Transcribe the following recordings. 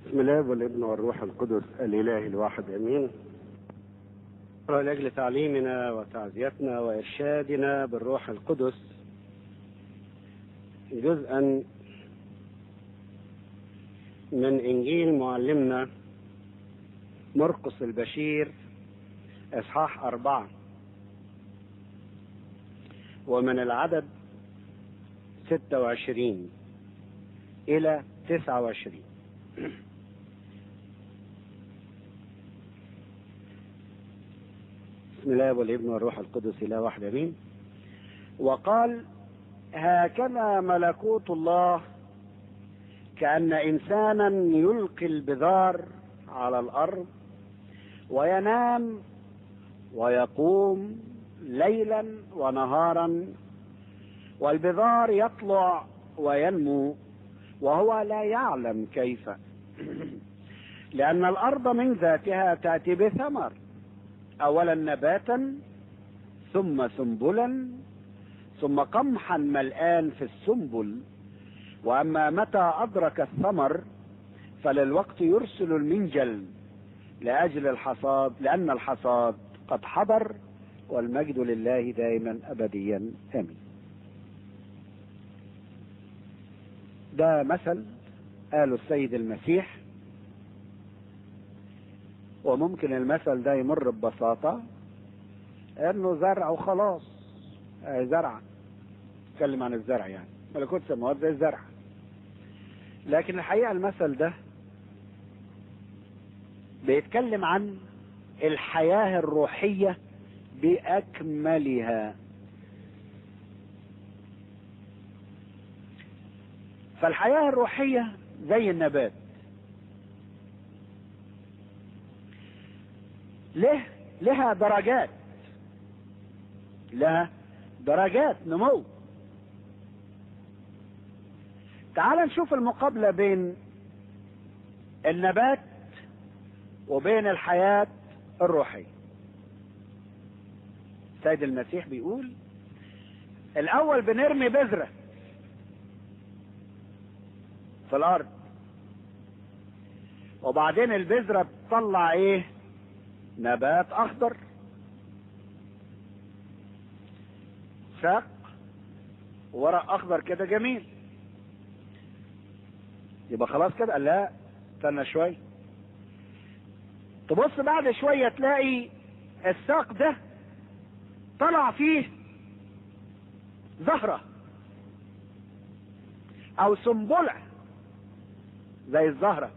بسم الله والابن والروح القدس الاله الواحد امين لاجل تعليمنا وتعزيتنا وارشادنا بالروح القدس جزءا من انجيل معلمنا مرقس البشير اصحاح اربعه ومن العدد ستة وعشرين إلى تسعة وعشرين بسم الله والابن والروح القدس إلى واحد أمين وقال هكذا ملكوت الله كأن إنسانا يلقي البذار على الأرض وينام ويقوم ليلا ونهارا والبذار يطلع وينمو وهو لا يعلم كيف لأن الأرض من ذاتها تأتي بثمر أولا نباتا ثم سنبلا ثم قمحا ملآن في السنبل وأما متى أدرك الثمر فللوقت يرسل المنجل لأجل الحصاد لأن الحصاد قد حضر والمجد لله دائما أبديا آمين ده مثل قاله السيد المسيح وممكن المثل ده يمر ببساطة انه زرع وخلاص زرع اتكلم عن الزرع يعني ملكوت السماوات زي الزرع لكن الحقيقة المثل ده بيتكلم عن الحياة الروحية بأكملها فالحياة الروحية زي النبات له لها درجات لها درجات نمو تعال نشوف المقابلة بين النبات وبين الحياة الروحية سيد المسيح بيقول الأول بنرمي بذرة في الارض وبعدين البذرة بتطلع ايه نبات اخضر ساق ورق اخضر كده جميل يبقى خلاص كده قال لا استنى شوية تبص بعد شوية تلاقي الساق ده طلع فيه زهرة او سنبله زي الزهرة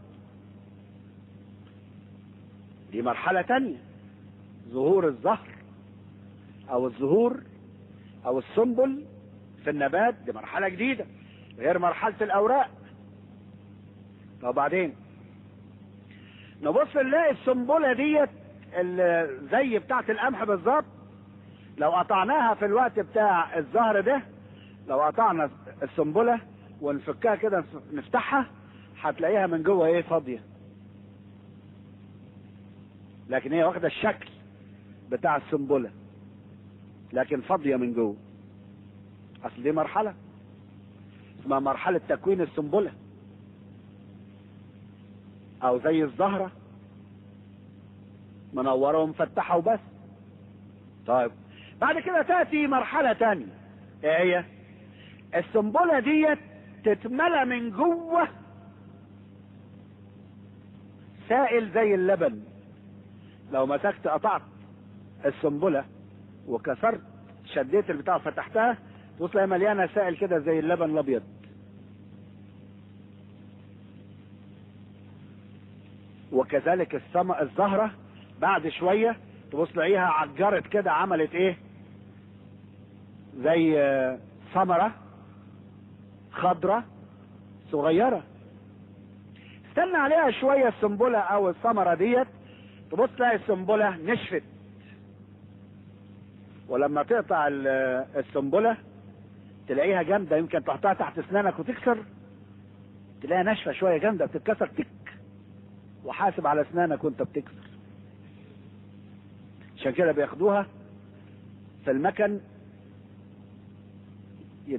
دي مرحلة تانية ظهور الزهر او الزهور او السنبل في النبات دي مرحلة جديدة غير مرحلة الاوراق طب بعدين نبص نلاقي السنبلة ديت زي بتاعة القمح بالظبط لو قطعناها في الوقت بتاع الزهر ده لو قطعنا السنبلة ونفكها كده نفتحها هتلاقيها من جوه ايه فاضيه لكن هي واخده الشكل بتاع السنبله لكن فاضيه من جوه اصل دي مرحله اسمها مرحله تكوين السنبله او زي الزهره منوره ومفتحه وبس طيب بعد كده تاتي مرحله تانية ايه هي السنبله ديت تتملى من جوه سائل زي اللبن لو مسكت قطعت السنبلة وكسرت شديت البتاع فتحتها تبص لها مليانة سائل كده زي اللبن الابيض وكذلك السم... الزهرة بعد شوية تبص تلاقيها عجرت كده عملت ايه زي ثمرة خضرة صغيرة استنى عليها شوية السنبلة او الثمرة ديت تبص تلاقي السنبلة نشفت ولما تقطع السنبلة تلاقيها جامدة يمكن تحطها تحت اسنانك وتكسر تلاقيها ناشفة شوية جامدة بتتكسر تك وحاسب على اسنانك وانت بتكسر عشان كده بياخدوها في المكن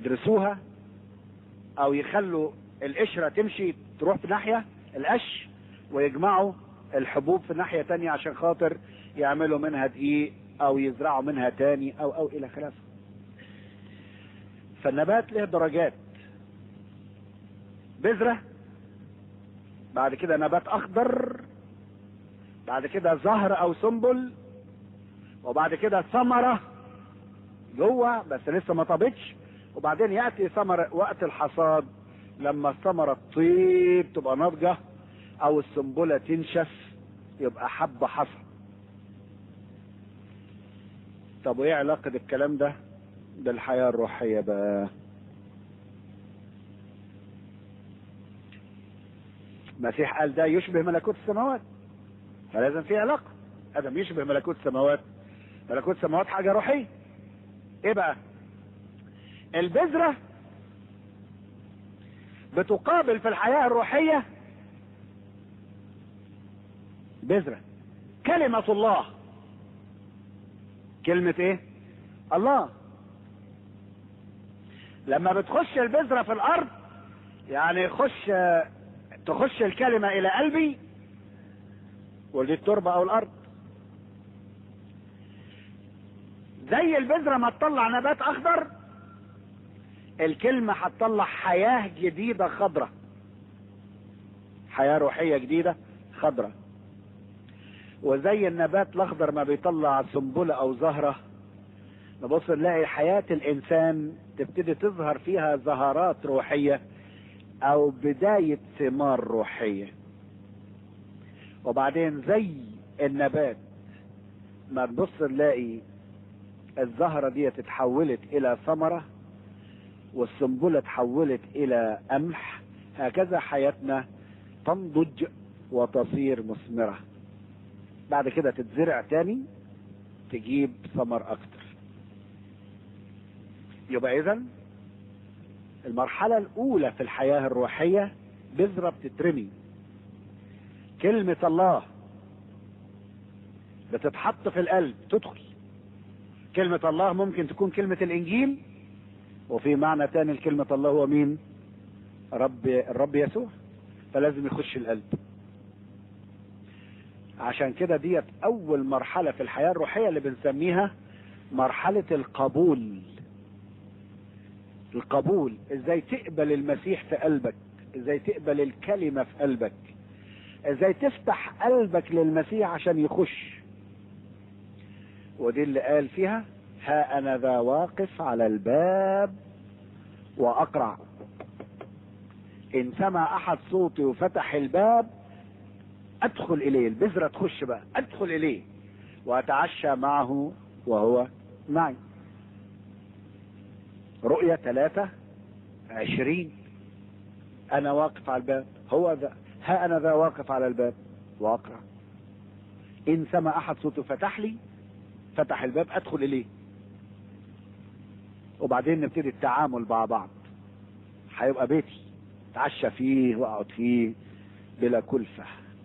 يدرسوها او يخلوا القشرة تمشي تروح في ناحية القش ويجمعوا الحبوب في ناحية تانية عشان خاطر يعملوا منها دقيق او يزرعوا منها تاني او او الى خلافه فالنبات له درجات بذرة بعد كده نبات اخضر بعد كده زهر او سنبل وبعد كده ثمرة جوه بس لسه ما طابتش وبعدين ياتي ثمر وقت الحصاد لما الثمرة تطيب تبقى ناضجة او السنبلة تنشف يبقى حب حصى طب وايه علاقة الكلام ده بالحياة الروحية بقى المسيح قال ده يشبه ملكوت السماوات فلازم في علاقة ادم يشبه ملكوت السماوات ملكوت السماوات حاجة روحية ايه بقى البذرة بتقابل في الحياة الروحية بذرة كلمة الله كلمة ايه الله لما بتخش البذرة في الارض يعني يخش تخش الكلمة الى قلبي ودي التربة او الارض زي البذرة ما تطلع نبات اخضر الكلمة هتطلع حياة جديدة خضرة حياة روحية جديدة خضرة وزي النبات الاخضر ما بيطلع سنبلة او زهرة نبص نلاقي حياة الانسان تبتدي تظهر فيها زهرات روحية او بداية ثمار روحية وبعدين زي النبات ما نبص نلاقي الزهرة دي اتحولت الى ثمرة والسنبلة اتحولت الى قمح هكذا حياتنا تنضج وتصير مثمرة بعد كده تتزرع تاني تجيب ثمر اكتر يبقى اذا المرحلة الاولى في الحياة الروحية بذرة بتترمي كلمة الله بتتحط في القلب تدخل كلمة الله ممكن تكون كلمة الانجيل وفي معنى تاني لكلمة الله هو مين رب الرب يسوع فلازم يخش القلب عشان كده ديت اول مرحلة في الحياة الروحية اللي بنسميها مرحلة القبول القبول ازاي تقبل المسيح في قلبك ازاي تقبل الكلمة في قلبك ازاي تفتح قلبك للمسيح عشان يخش ودي اللي قال فيها ها انا ذا واقف على الباب واقرع ان سمع احد صوتي وفتح الباب ادخل اليه البذرة تخش بقى ادخل اليه واتعشى معه وهو معي رؤية ثلاثة عشرين انا واقف على الباب هو ذا ها انا ذا واقف على الباب واقرع ان سمع احد صوته فتح لي فتح الباب ادخل اليه وبعدين نبتدي التعامل مع بعض هيبقى بيتي اتعشى فيه واقعد فيه بلا كلفة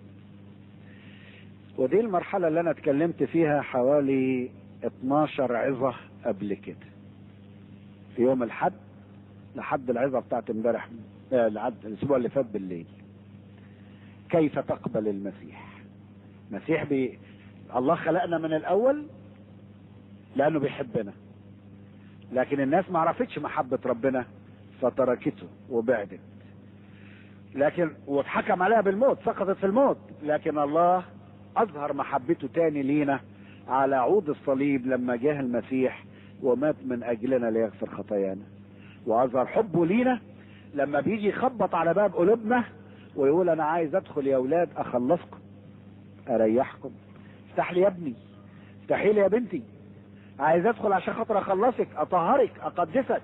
ودي المرحلة اللي انا اتكلمت فيها حوالي 12 عظة قبل كده في يوم الحد لحد العظة بتاعت امبارح آه، لحد الاسبوع اللي فات بالليل كيف تقبل المسيح المسيح بي الله خلقنا من الاول لانه بيحبنا لكن الناس ما عرفتش محبة ربنا فتركته وبعدت لكن واتحكم عليها بالموت سقطت في الموت لكن الله اظهر محبته تاني لينا على عود الصليب لما جاء المسيح ومات من اجلنا ليغفر خطايانا واظهر حبه لينا لما بيجي يخبط على باب قلوبنا ويقول انا عايز ادخل يا اولاد اخلصكم اريحكم افتح لي يا ابني افتحي لي يا بنتي عايز ادخل عشان خاطر اخلصك اطهرك اقدسك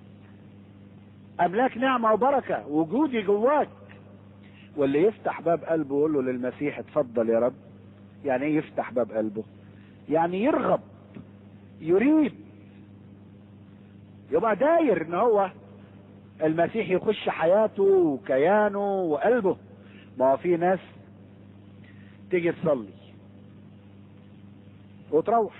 املاك نعمه وبركه وجودي جواك واللي يفتح باب قلبه ويقول له للمسيح اتفضل يا رب يعني ايه يفتح باب قلبه يعني يرغب يريد يبقى داير ان هو المسيح يخش حياته وكيانه وقلبه ما هو في ناس تيجي تصلي وتروح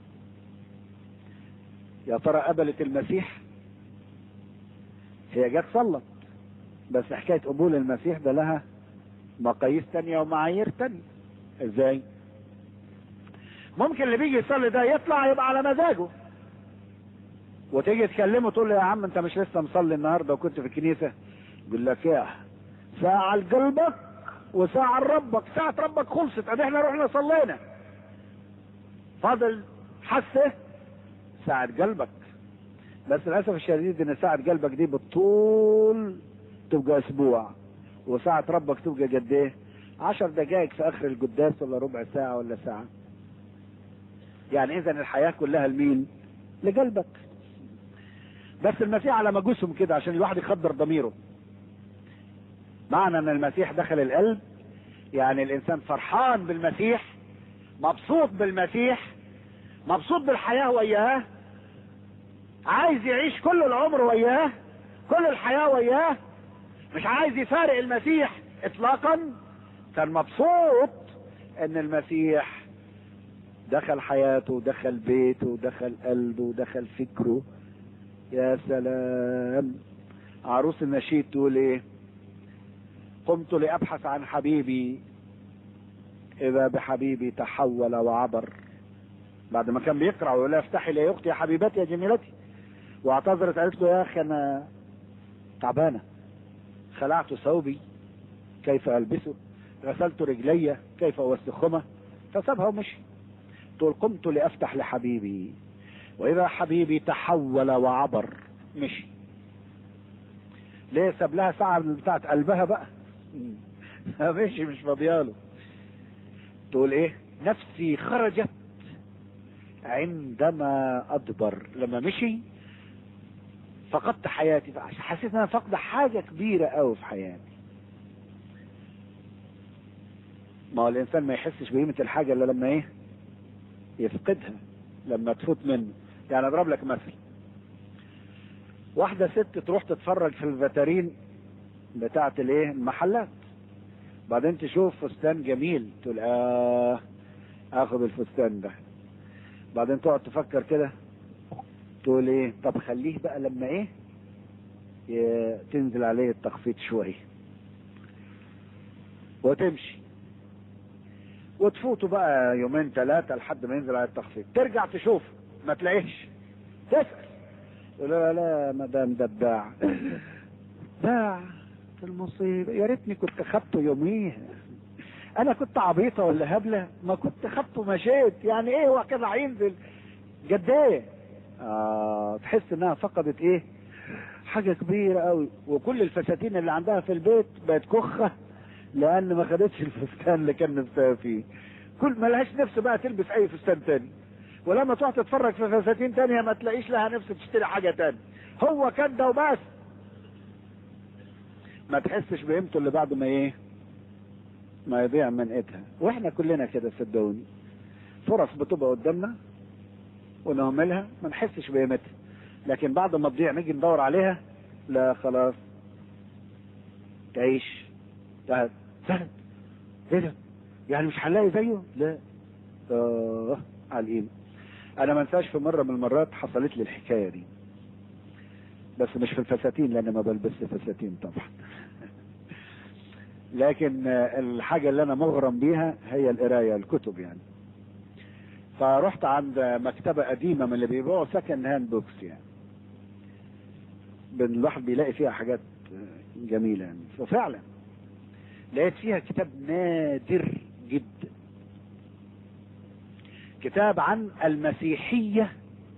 يا ترى قبلت المسيح هي جت صلت بس حكايه قبول المسيح ده لها مقاييس تانية ومعايير تانية ازاي ممكن اللي بيجي يصلي ده يطلع يبقى على مزاجه وتيجي تكلمه تقول له يا عم انت مش لسه مصلي النهارده وكنت في الكنيسه يقول لك يا ساعة لقلبك وساعة لربك ساعة ربك خلصت ادي احنا رحنا صلينا فاضل حسه ساعة قلبك بس للاسف الشديد ان ساعة قلبك دي بالطول تبقى اسبوع وساعة ربك تبقى قد ايه؟ عشر دقائق في اخر القداس ولا ربع ساعة ولا ساعة يعني اذا الحياة كلها لمين؟ لقلبك بس المسيح على مجوسهم كده عشان الواحد يخدر ضميره معنى ان المسيح دخل القلب يعني الانسان فرحان بالمسيح مبسوط بالمسيح مبسوط بالحياة وياه عايز يعيش كل العمر وياه كل الحياة وياه مش عايز يفارق المسيح اطلاقا كان مبسوط ان المسيح دخل حياته ودخل بيته ودخل قلبه ودخل فكره يا سلام عروس النشيد تقول ايه قمت لابحث عن حبيبي اذا بحبيبي تحول وعبر بعد ما كان بيقرا ويقول لها افتحي لي يا اختي يا حبيبتي يا جميلتي واعتذرت قالت له يا اخي انا تعبانه خلعت ثوبي كيف البسه غسلت رجلي كيف اوسخهما فسابها ومشي تقول قمت لافتح لحبيبي واذا حبيبي تحول وعبر مشي ليه ساب لها ساعة من بتاعت قلبها بقى مشي مش فاضياله تقول ايه نفسي خرجت عندما ادبر لما مشي فقدت حياتي حسيت ان انا فاقده حاجه كبيره قوي في حياتي ما هو الانسان ما يحسش بقيمه الحاجه الا لما ايه يفقدها لما تفوت منه يعني اضرب لك مثل واحدة ست تروح تتفرج في الفاترين بتاعة الايه المحلات بعدين تشوف فستان جميل تقول اه اخد الفستان ده بعدين تقعد تفكر كده تقول ايه طب خليه بقى لما ايه ي- تنزل عليه التخفيض شوية وتمشي وتفوتوا بقى يومين ثلاثة لحد ما ينزل على التخفيض ترجع تشوف ما تلاقيش تسأل يقول لا لا مدام دباع باع في المصيبة يا ريتني كنت خدته يوميها انا كنت عبيطة ولا هبلة ما كنت خدته مشيت يعني ايه هو كده هينزل قد ايه آه تحس انها فقدت ايه حاجة كبيرة قوي وكل الفساتين اللي عندها في البيت بقت كخة لان ما خدتش الفستان اللي كان نفسها فيه كل ما لهاش نفس بقى تلبس اي فستان تاني ولما تروح تتفرج في فساتين تانية ما تلاقيش لها نفس تشتري حاجة تانية هو كان ده وبس ما تحسش بقيمته اللي بعد ما ايه ما يضيع من ايدها واحنا كلنا كده صدقوني فرص بتبقى قدامنا ونهملها ما نحسش بقيمتها لكن بعد ما تضيع نيجي ندور عليها لا خلاص تعيش سهل سهل ايه ده يعني مش هنلاقي زيه لا اه على القيمة انا ما انساش في مره من المرات حصلت لي الحكايه دي بس مش في الفساتين لان ما بلبسش فساتين طبعا لكن آه، الحاجه اللي انا مغرم بيها هي القرايه الكتب يعني فرحت عند مكتبه قديمه من اللي بيبيعوا سكند هاند بوكس يعني بن- الواحد بيلاقي فيها حاجات آه، جميله يعني ففعلا لقيت فيها كتاب نادر جدا كتاب عن المسيحية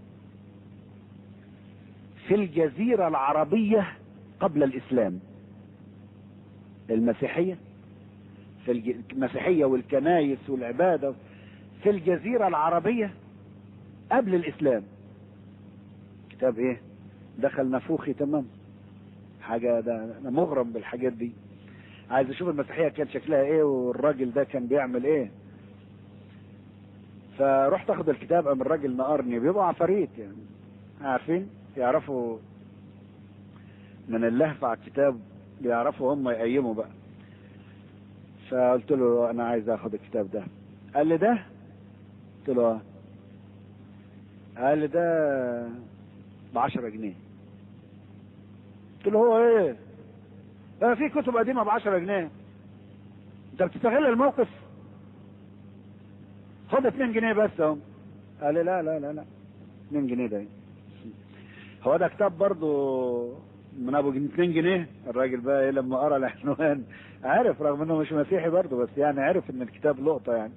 في الجزيرة العربية قبل الإسلام المسيحية في الج... المسيحية والكنايس والعبادة في الجزيرة العربية قبل الإسلام كتاب إيه دخل نفوخي تمام حاجة ده أنا مغرم بالحاجات دي عايز أشوف المسيحية كان شكلها إيه والراجل ده كان بيعمل إيه فرحت اخد الكتاب قام الراجل نقرني بيبقى عفاريت يعني عارفين يعرفوا من اللهفة على الكتاب بيعرفوا هم يقيموا بقى فقلت له انا عايز اخد الكتاب ده قال لي ده قلت له اه قال لي ده ب 10 جنيه قلت له هو ايه؟ ده في كتب قديمه ب 10 جنيه انت بتستغل الموقف خد 2 جنيه بس اهو قال لي لا لا لا لا 2 جنيه ده هو ده كتاب برضه من ابو 2 جنيه الراجل بقى ايه لما قرا العنوان عرف رغم انه مش مسيحي برضه بس يعني عرف ان الكتاب لقطه يعني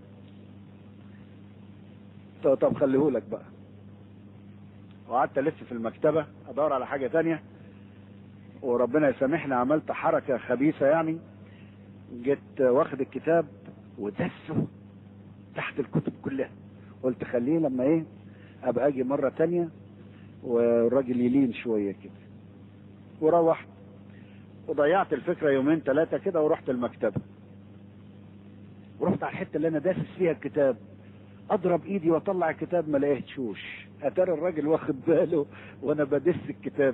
طب, طب خليهولك بقى وقعدت الف في المكتبه ادور على حاجه تانية وربنا يسامحني عملت حركه خبيثه يعني جيت واخد الكتاب ودسه تحت الكتب كلها قلت خليه لما ايه ابقى اجي مره تانية والراجل يلين شويه كده وروحت وضيعت الفكره يومين ثلاثه كده ورحت المكتبه ورحت على الحته اللي انا داسس فيها الكتاب اضرب ايدي واطلع الكتاب ما لقيتشوش اتاري الراجل واخد باله وانا بدس الكتاب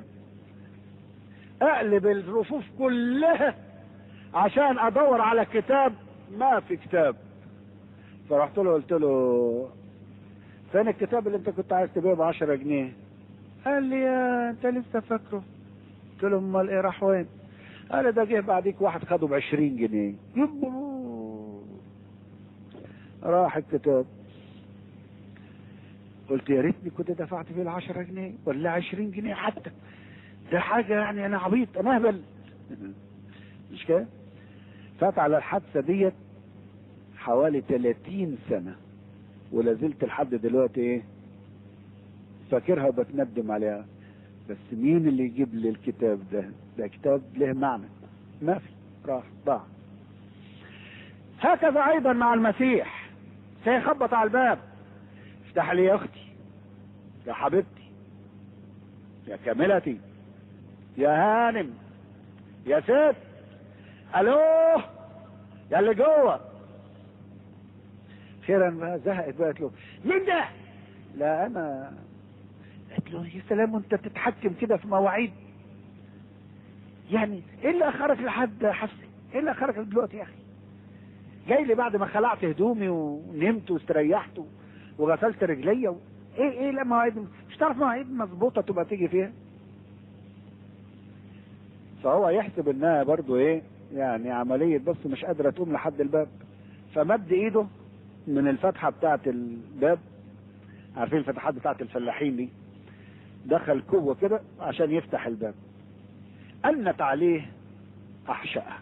اقلب الرفوف كلها عشان ادور على كتاب ما في كتاب فرحت له قلت له فين الكتاب اللي انت كنت عايز تبيعه ب 10 جنيه قال لي يا انت لسه فاكره قلت له امال ايه راح وين قال ده جه بعديك واحد خده ب 20 جنيه يبو راح الكتاب قلت يا ريتني كنت دفعت فيه ال 10 جنيه ولا 20 جنيه حتى ده حاجه يعني انا عبيط انا اهبل مش كده فات على الحادثه ديت حوالي 30 سنه ولا زلت لحد دلوقتي ايه فاكرها وبتندم عليها بس مين اللي يجيب لي الكتاب ده ده كتاب له معنى ما في راح ضاع هكذا ايضا مع المسيح سيخبط على الباب افتح لي يا اختي يا حبيبتي يا كاملتي يا هانم يا ست الو يا اللي جوه خيرا زهقت بقى قالت له مين ده؟ لا انا قالت له يا سلام وانت تتحكم كده في مواعيد يعني ايه اللي اخرك لحد حسي؟ ايه اللي اخرك دلوقتي يا اخي؟ جاي لي بعد ما خلعت هدومي ونمت واستريحت وغسلت رجليا و... ايه ايه لا مواعيد مش تعرف مواعيد مظبوطه تبقى تيجي فيها فهو يحسب انها برضو ايه يعني عمليه بس مش قادره تقوم لحد الباب فمد ايده من الفتحه بتاعه الباب عارفين الفتحات بتاعه الفلاحين دي دخل كوه كده عشان يفتح الباب أنت عليه أحشأها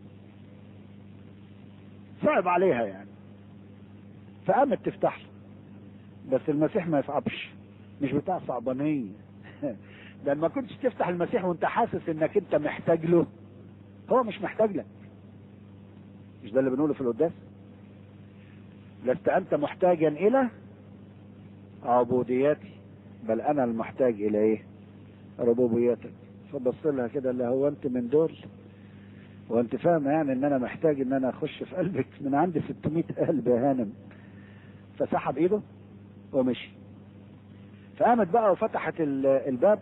صعب عليها يعني فقامت تفتح له بس المسيح ما يصعبش مش بتاع صعبانية لان ما كنتش تفتح المسيح وانت حاسس انك انت محتاج له هو مش محتاج لك مش ده اللي بنقوله في القداس لست انت محتاجا الى عبوديتي بل انا المحتاج الى ايه ربوبيتك فبص لها كده اللي هو انت من دول وانت فاهمه يعني ان انا محتاج ان انا اخش في قلبك من عندي 600 قلب يا هانم فسحب ايده ومشي فقامت بقى وفتحت الباب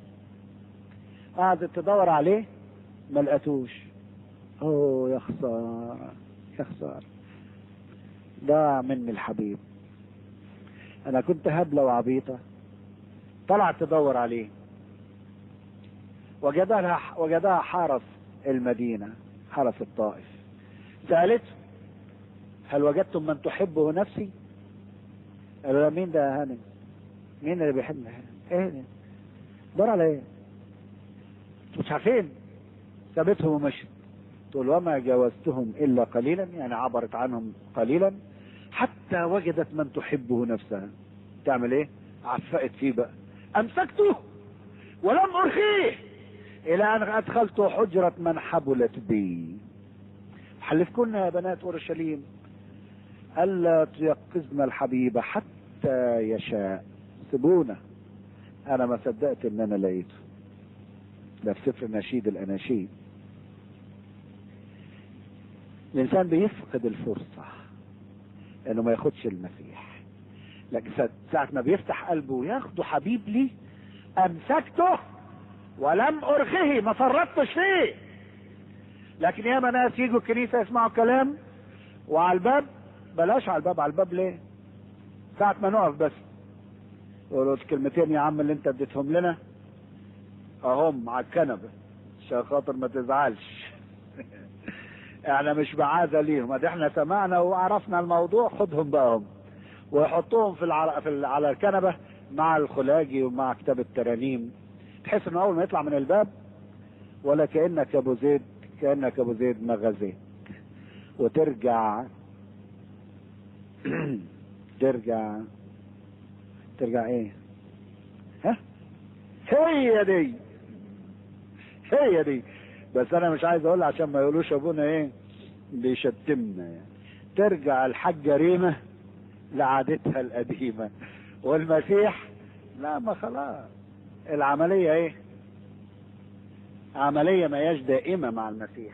قعدت تدور عليه ما لقتوش اوه يا خسارة يا خسارة ضاع مني الحبيب انا كنت هبلة وعبيطة طلعت تدور عليه وجدها وجدها حرس المدينة حرس الطائف سألته هل وجدتم من تحبه نفسي قالوا مين ده يا هانم مين اللي بيحب ايه ده دور على ايه مش عارفين سابتهم ومشت تقول وما جاوزتهم الا قليلا يعني عبرت عنهم قليلا حتى وجدت من تحبه نفسها تعمل ايه عفقت فيه بقى امسكته ولم ارخيه الى ان ادخلت حجرة من حبلت بي حلفكن يا بنات اورشليم الا تيقظن الحبيب حتى يشاء سيبونا انا ما صدقت ان انا لقيته ده في سفر نشيد الاناشيد الانسان بيفقد الفرصة انه ما ياخدش المسيح لكن ساعة ما بيفتح قلبه وياخده حبيب لي امسكته ولم ارخيه ما فرطتش فيه لكن ياما ناس يجوا الكنيسه يسمعوا كلام وعلى الباب بلاش على الباب على الباب ليه؟ ساعة ما نقف بس يقولوا الكلمتين يا عم اللي انت اديتهم لنا اهم على الكنبه عشان خاطر ما تزعلش احنا مش بعادة ليهم ادي احنا سمعنا وعرفنا الموضوع خدهم بقى هم ويحطوهم في, الع... في ال... على الكنبة مع الخلاجي ومع كتاب الترانيم تحس انه اول ما يطلع من الباب ولا كأنك ابو زيد كأنك ابو زيد ما غزيت وترجع ترجع ترجع ايه ها هي دي هي دي بس انا مش عايز اقول عشان ما يقولوش ابونا ايه بيشتمنا يعني ترجع الحاجة ريمة لعادتها القديمة والمسيح لا ما خلاص العملية ايه عملية ما هياش دائمة مع المسيح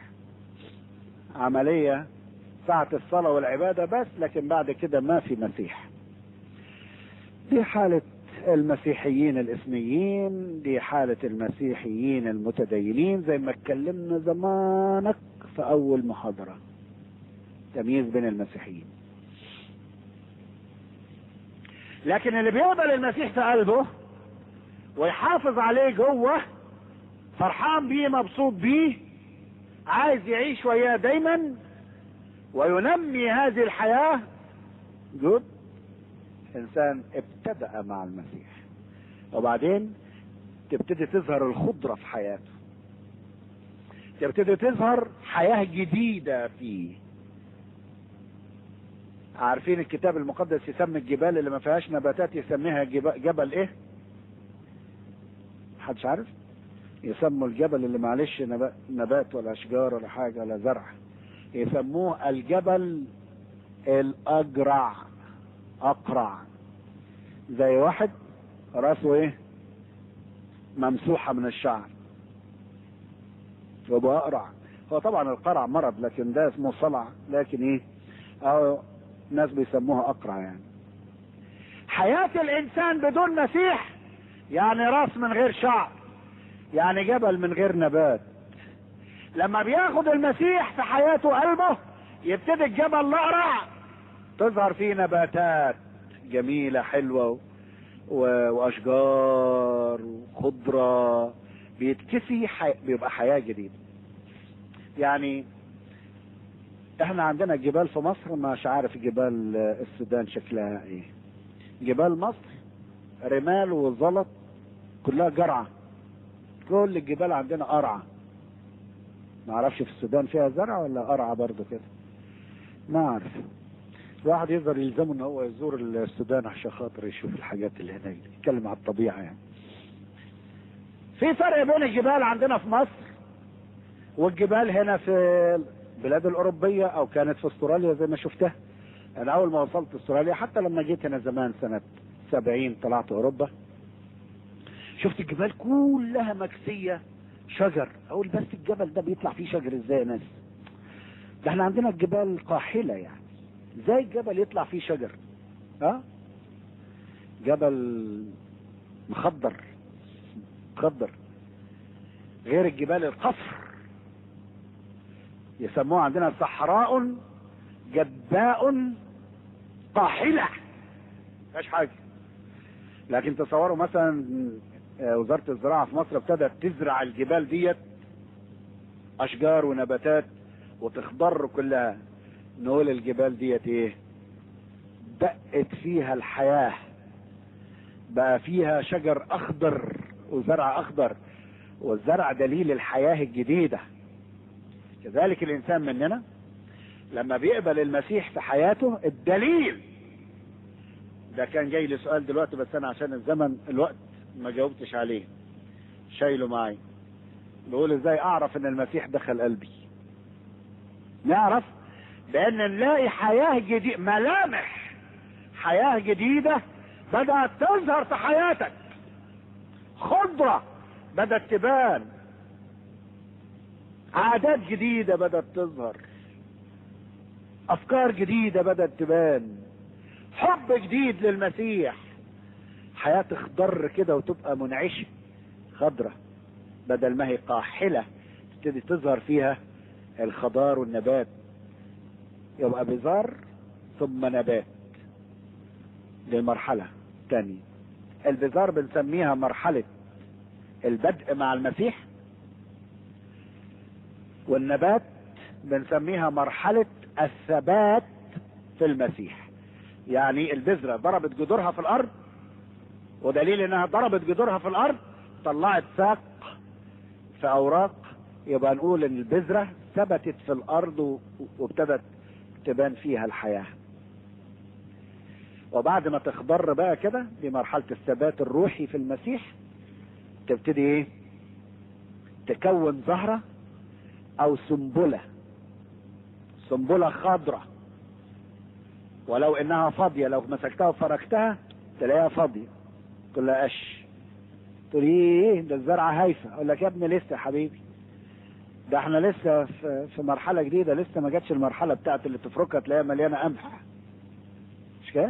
عملية ساعة الصلاة والعبادة بس لكن بعد كده ما في مسيح دي حالة المسيحيين الاسميين دي حالة المسيحيين المتدينين زي ما اتكلمنا زمانك في اول محاضرة تمييز بين المسيحيين لكن اللي بيقبل المسيح في قلبه ويحافظ عليه جوه فرحان بيه مبسوط بيه عايز يعيش وياه دايما وينمي هذه الحياة جود انسان ابتدأ مع المسيح وبعدين تبتدي تظهر الخضرة في حياته تبتدي تظهر حياة جديدة فيه عارفين الكتاب المقدس يسمي الجبال اللي ما فيهاش نباتات يسميها جبل ايه محدش عارف يسموا الجبل اللي معلش نبات ولا اشجار ولا حاجه ولا زرع يسموه الجبل الاجرع اقرع زي واحد راسه ايه ممسوحه من الشعر يبقى اقرع هو طبعا القرع مرض لكن ده اسمه صلع لكن ايه او ناس بيسموها اقرع يعني حياة الانسان بدون مسيح يعني راس من غير شعر يعني جبل من غير نبات لما بياخد المسيح في حياته قلبه يبتدي الجبل الاقرع تظهر فيه نباتات جميلة حلوة و... واشجار وخضرة بيتكسي حي... بيبقى حياة جديدة يعني احنا عندنا جبال في مصر مش عارف جبال السودان شكلها ايه جبال مصر رمال وزلط كلها جرعة كل الجبال عندنا قرعة ما اعرفش في السودان فيها زرع ولا قرعة برضه كده ما اعرف الواحد يقدر يلزمه ان هو يزور السودان عشان خاطر يشوف الحاجات اللي هناك يتكلم على الطبيعة يعني في فرق بين الجبال عندنا في مصر والجبال هنا في البلاد الأوروبية أو كانت في استراليا زي ما شفتها أنا أول ما وصلت استراليا حتى لما جيت هنا زمان سنة سبعين طلعت أوروبا شفت الجبال كلها مكسية شجر أقول بس الجبل ده بيطلع فيه شجر إزاي يا ناس ده احنا عندنا الجبال قاحلة يعني ازاي الجبل يطلع فيه شجر ها جبل مخضر مخضر غير الجبال القصر يسموها عندنا صحراء جداء قاحلة مفيهاش حاجة لكن تصوروا مثلا وزارة الزراعة في مصر ابتدت تزرع الجبال ديت أشجار ونباتات وتخضر كلها نقول الجبال ديت ايه دقت فيها الحياة بقى فيها شجر أخضر وزرع أخضر والزرع دليل الحياة الجديدة كذلك الإنسان مننا لما بيقبل المسيح في حياته الدليل ده كان جاي لي سؤال دلوقتي بس أنا عشان الزمن الوقت ما جاوبتش عليه شايله معي بيقول ازاي اعرف ان المسيح دخل قلبي نعرف بان نلاقي حياة جديدة ملامح حياة جديدة بدأت تظهر في حياتك خضرة بدأت تبان عادات جديدة بدأت تظهر أفكار جديدة بدأت تبان حب جديد للمسيح حياة تخضر كده وتبقى منعشة خضرة بدل ما هي قاحلة تبتدي تظهر فيها الخضار والنبات يبقى بذار ثم نبات للمرحلة الثانية البذار بنسميها مرحلة البدء مع المسيح والنبات بنسميها مرحلة الثبات في المسيح يعني البذرة ضربت جذورها في الارض ودليل انها ضربت جذورها في الارض طلعت ساق في اوراق يبقى نقول ان البذرة ثبتت في الارض وابتدت تبان فيها الحياة وبعد ما تخضر بقى كده دي مرحلة الثبات الروحي في المسيح تبتدي ايه تكون زهرة او سنبلة سنبلة خضراء ولو انها فاضية لو مسكتها وفركتها تلاقيها فاضية كلها قش تقول ايه ده الزرعة هايفة اقول لك يا ابني لسه يا حبيبي ده احنا لسه في, في مرحلة جديدة لسه ما جاتش المرحلة بتاعت اللي تفركها تلاقيها مليانة قمح مش كده؟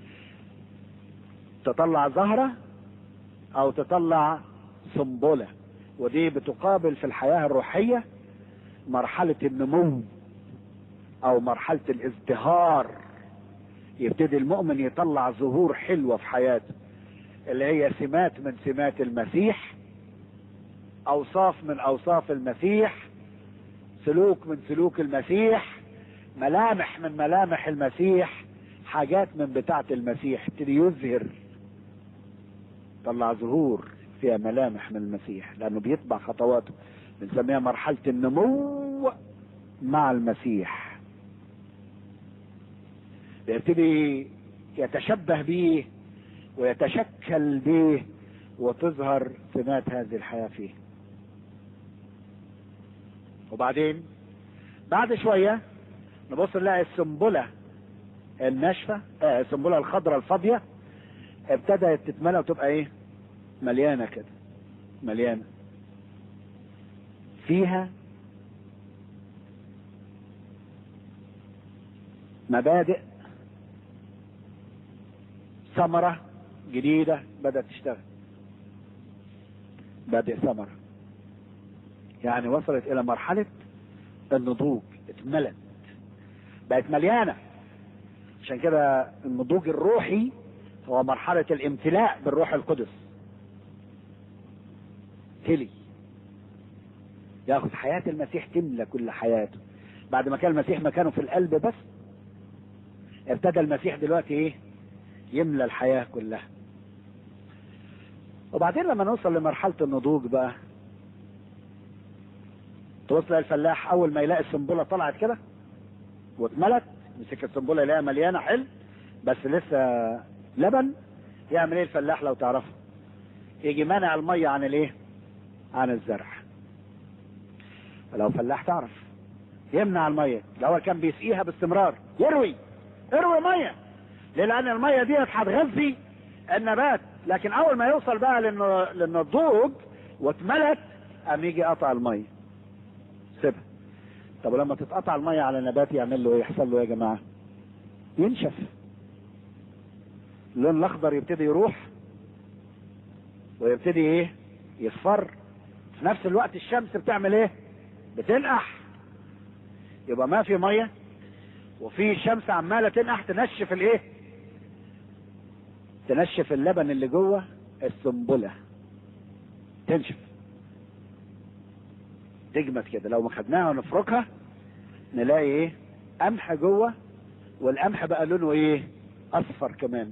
تطلع زهرة او تطلع سنبلة ودي بتقابل في الحياة الروحية مرحلة النمو او مرحلة الازدهار يبتدي المؤمن يطلع زهور حلوة في حياته اللي هي سمات من سمات المسيح اوصاف من اوصاف المسيح سلوك من سلوك المسيح ملامح من ملامح المسيح حاجات من بتاعة المسيح يبتدي يظهر طلع ظهور فيها ملامح من المسيح لانه بيتبع خطواته بنسميها مرحلة النمو مع المسيح بيبتدي يتشبه به ويتشكل به وتظهر سمات هذه الحياة فيه وبعدين بعد شوية نبص نلاقي السنبلة الناشفة آه السنبلة الخضراء الفاضية ابتدت تتملى وتبقى ايه مليانة كده مليانة فيها مبادئ ثمرة جديدة بدأت تشتغل بادئ ثمرة يعني وصلت إلى مرحلة النضوج اتملت بقت مليانة عشان كده النضوج الروحي هو مرحلة الامتلاء بالروح القدس تلي ياخد حياة المسيح تملى كل حياته بعد ما كان المسيح مكانه في القلب بس ابتدى المسيح دلوقتي ايه يملى الحياة كلها وبعدين لما نوصل لمرحلة النضوج بقى توصل الفلاح اول ما يلاقي السنبلة طلعت كده واتملت مسك السنبلة يلاقيها مليانة حلو بس لسه لبن يعمل ايه الفلاح لو تعرفه يجي مانع المية عن الايه عن الزرع لو فلاح تعرف يمنع المية الاول كان بيسقيها باستمرار يروي اروي مية ليه لان المية ديت هتغذي النبات لكن اول ما يوصل بقى لانه للنضوج واتملت قام يجي قطع المية سيبها طب ولما تتقطع المية على النبات يعمل له ايه يحصل له ايه يا جماعة ينشف اللون الاخضر يبتدي يروح ويبتدي ايه يصفر في نفس الوقت الشمس بتعمل ايه بتنقح يبقى ما في ميه وفي شمس عماله تنقح تنشف الايه تنشف اللبن اللي جوه السنبله تنشف تجمد كده لو ما خدناها ونفركها نلاقي ايه قمح جوه والقمح بقى لونه ايه اصفر كمان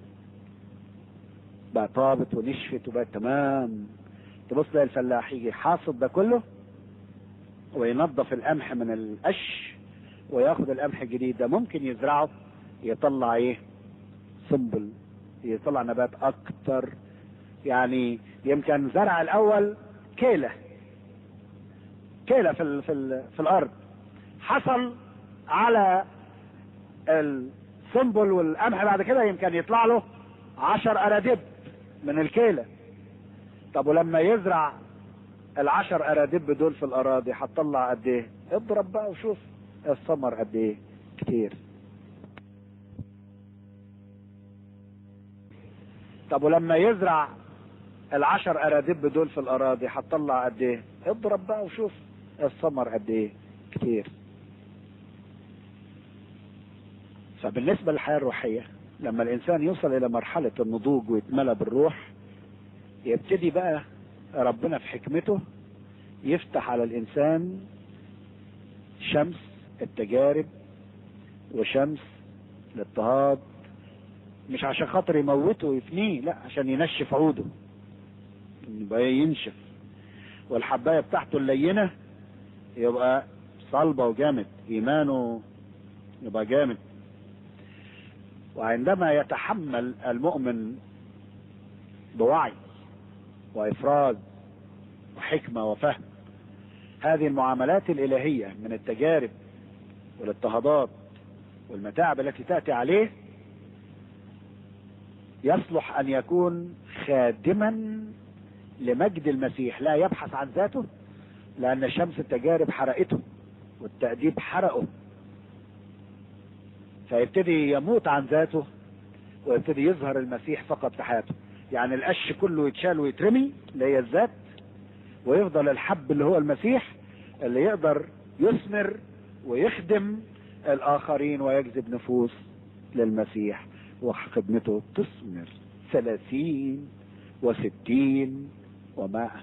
بقى طابت ونشفت وبقت تمام تبص تلاقي الفلاح يجي حاصد ده كله وينظف القمح من القش وياخد القمح الجديد ده ممكن يزرعه يطلع ايه سنبل يطلع نبات اكتر يعني يمكن زرع الاول كيله كيله في ال في ال في الارض حصل على السنبل والقمح بعد كده يمكن يطلع له عشر أرادب من الكيلة طب ولما يزرع العشر أرادب دول في الأراضي هتطلع قد إيه؟ اضرب بقى وشوف الثمر قد إيه؟ كتير طب ولما يزرع العشر أرادب دول في الأراضي هتطلع قد إيه؟ اضرب بقى وشوف الثمر قد إيه؟ كتير فبالنسبة للحياة الروحية لما الإنسان يوصل إلى مرحلة النضوج ويتملى بالروح يبتدي بقى ربنا في حكمته يفتح على الإنسان شمس التجارب وشمس الاضطهاد مش عشان خاطر يموته ويفنيه لا عشان ينشف عوده يبقى ينشف والحبايه بتاعته اللينه يبقى صلبه وجامد ايمانه يبقى جامد وعندما يتحمل المؤمن بوعي وافراز وحكمه وفهم هذه المعاملات الالهيه من التجارب والاضطهادات والمتاعب التي تاتي عليه يصلح ان يكون خادما لمجد المسيح لا يبحث عن ذاته لان شمس التجارب حرقته والتأديب حرقه فيبتدي يموت عن ذاته ويبتدي يظهر المسيح فقط في حياته يعني القش كله يتشال ويترمي اللي هي الذات ويفضل الحب اللي هو المسيح اللي يقدر يثمر ويخدم الاخرين ويجذب نفوس للمسيح وخدمته تثمر ثلاثين وستين ومائة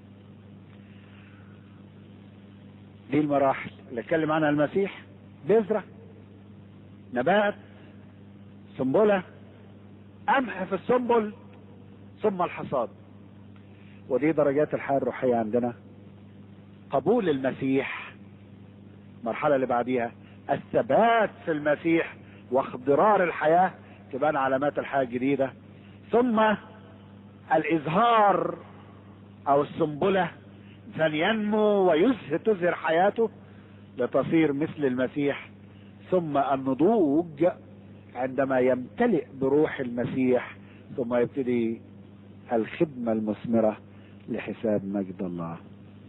دي المراحل اللي اتكلم عنها المسيح بذرة نبات سنبلة قمح في السنبل ثم الحصاد ودي درجات الحياة الروحية عندنا قبول المسيح المرحلة اللي بعديها الثبات في المسيح واخضرار الحياة تبان علامات الحياة الجديدة ثم الإظهار أو السنبلة إنسان ينمو ويزهر تزهر حياته لتصير مثل المسيح ثم النضوج عندما يمتلئ بروح المسيح ثم يبتدي الخدمة المثمرة لحساب مجد الله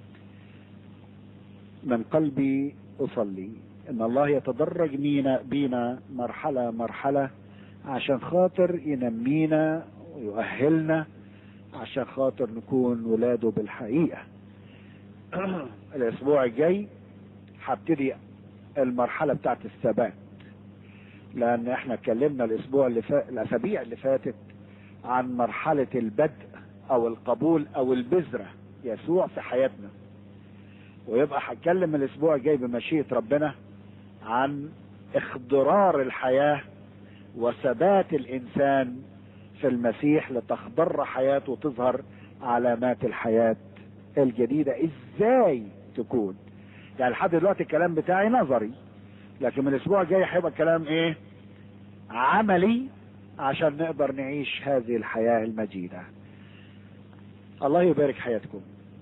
من قلبي أصلي إن الله يتدرج بينا, بينا مرحلة مرحلة عشان خاطر ينمينا ويؤهلنا عشان خاطر نكون ولاده بالحقيقة الأسبوع الجاي هبتدي المرحلة بتاعت الثبات لأن احنا اتكلمنا الأسبوع اللي فات الأسابيع اللي فاتت عن مرحلة البدء أو القبول أو البذرة يسوع في حياتنا ويبقى هتكلم الأسبوع الجاي بمشيئة ربنا عن اخضرار الحياة وثبات الإنسان في المسيح لتخضر حياته وتظهر علامات الحياة الجديدة ازاي تكون يعني لحد دلوقتي الكلام بتاعي نظري لكن من الاسبوع الجاي هيبقى الكلام ايه عملي عشان نقدر نعيش هذه الحياة المجيدة الله يبارك حياتكم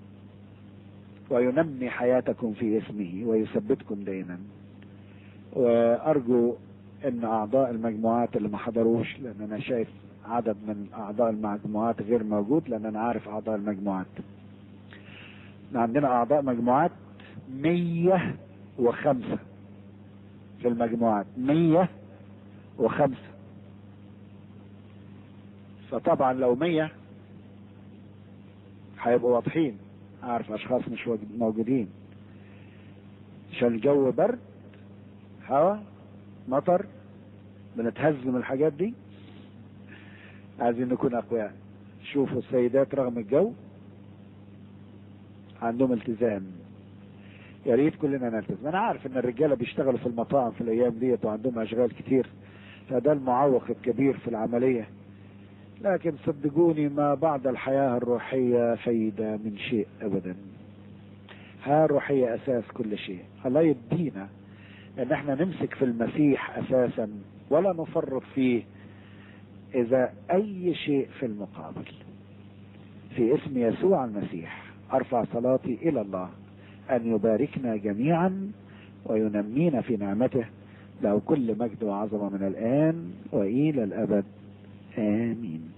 وينمي حياتكم في اسمه ويثبتكم دائما وارجو ان اعضاء المجموعات اللي ما حضروش لان انا شايف عدد من اعضاء المجموعات غير موجود لان انا عارف اعضاء المجموعات عندنا اعضاء مجموعات مية وخمسة في المجموعات مية وخمسة فطبعا لو مية هيبقوا واضحين اعرف اشخاص مش موجودين عشان الجو برد هوا مطر بنتهز من الحاجات دي عايزين نكون اقوياء شوفوا السيدات رغم الجو عندهم التزام يا ريت كلنا نلتزم انا عارف ان الرجاله بيشتغلوا في المطاعم في الايام ديت وعندهم اشغال كتير فده المعوق الكبير في العمليه لكن صدقوني ما بعد الحياه الروحيه فايده من شيء ابدا الحياه الروحيه اساس كل شيء الله يدينا ان احنا نمسك في المسيح اساسا ولا نفرط فيه اذا اي شيء في المقابل في اسم يسوع المسيح ارفع صلاتي الى الله ان يباركنا جميعا وينمينا في نعمته له كل مجد وعظمه من الان والى الابد امين